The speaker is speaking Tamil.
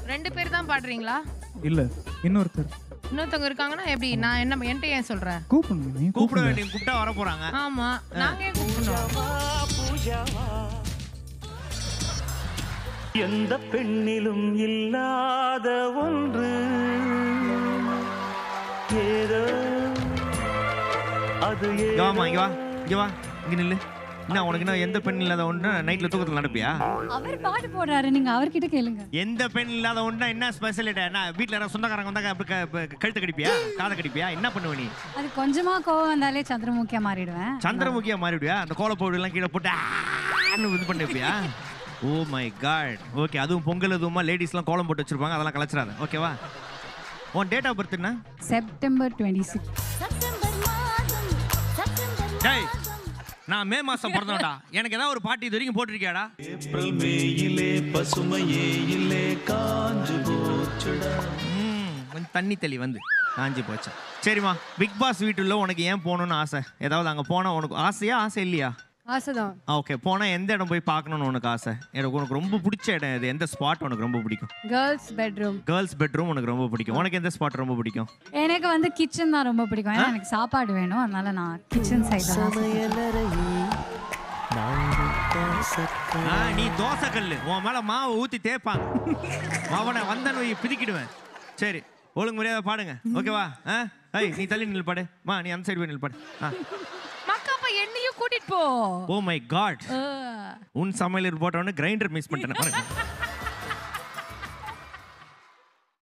ரெண்டு பேர் தான் பாடுறீங்களா இல்ல இன்னொருத்தர் இன்னொருத்தவங்க இருக்காங்கன்னா எப்படி நான் என்ன என்கிட்ட ஏன் சொல்றேன் கூப்பிடுங்க நீ கூப்பிட கூப்பிடுங்க வேண்டிய கூப்பிட்டா வர போறாங்க ஆமா நாங்க ஏன் கூப்பிடணும் எந்த பெண்ணிலும் இல்லாத ஒன்று ஏதோ அது இங்க வாமா ஏதோ இங்க வா இங்க வா இங்க நில்லு என்ன உனக்கு என்ன எந்த பெண் இல்லாத ஒன்று நைட்ல தூக்கத்துல நடப்பியா அவர் பாட்டு போடுறாரு நீங்க அவர்கிட்ட கேளுங்க எந்த பெண் இல்லாத ஒன்றா என்ன ஸ்பெஷலிட்டி என்ன வீட்ல யாராவது சொந்தக்காரங்க வந்தாங்க அப்படி க- ப- கழுத்து கடிப்பியா காதை கடிப்பியா என்ன பண்ணுவ நீ அது கொஞ்சமா கோவம் வந்தாலே சந்திரமுகியா மாறிடுவேன் சந்திரமுகியா மாறிவிடுவியா அந்த கோலப்பொடி எல்லாம் கீழே போட்டு ஆன்னு இது பண்ணிப்பியா ஓ மை காட் ஓகே அதுவும் பொங்கல் எதுவுமா லேடிஸ்லாம் கோலம் போட்டு வச்சிருப்பாங்க அதெல்லாம் கலைச்சிடாத ஓகேவா உன் டேட் ஆஃப் பர்த் என்ன செப்டம்பர் டுவெண்ட்டி சிக்ஸ் டேய் நான் மே மாசம் பிறந்தவன்டா எனக்கு ஏதாவது ஒரு பாட்டு இது வரைக்கும் போட்டிருக்கியாடா ஏப்ரல் மேயிலே பசுமையே இல்லே காஞ்சு போச்சுடா ம், கொஞ்சம் தண்ணி தெளி வந்து காஞ்சி போச்சு சரிம்மா பிக் பாஸ் வீட்டுல உனக்கு ஏன் போகணும்னு ஆசை ஏதாவது அங்கே போனால் உனக்கு ஆசையா ஆசை இல்லையா ஆசைதான் ஓகே போனால் எந்த இடம் போய் பார்க்கணும்னு உனக்கு ஆசை எனக்கு உனக்கு ரொம்ப பிடிச்ச இடம் இது எந்த ஸ்பாட் உனக்கு ரொம்ப பிடிக்கும் கேர்ள்ஸ் பெட்ரூம் கேர்ள்ஸ் பெட்ரூம் உனக்கு ரொம்ப பிடிக்கும் உனக்கு எந்த ஸ்பாட் ரொம்ப பிடிக்கும் எனக்கு வந்து கிச்சன் தான் ரொம்ப பிடிக்கும் ஏன்னா எனக்கு சாப்பாடு வேணும் அதனால நான் கிச்சன் சைடு தான் ஆ, நீ தோசை கல்லு உன் மேல மாவை ஊத்தி தேய்ப்பாங்க அவனை வந்தன் வை பிதிக்கிடுவேன் சரி ஒழுங்கு மரியாதை பாடுங்க ஓகேவா ஆ ஐய் நீ தள்ளி நில் பாடு மா நீ அந்த சைடு போய் நில் பாடு ஆ மக்காப்பா என்னையும் கூட்டிட்டு போ ஓ மை காட் அஹ். உன் சமையல் போட்டவொடனே கிரைண்டர் மிஸ் பண்ணிட்டேன் பாருங்க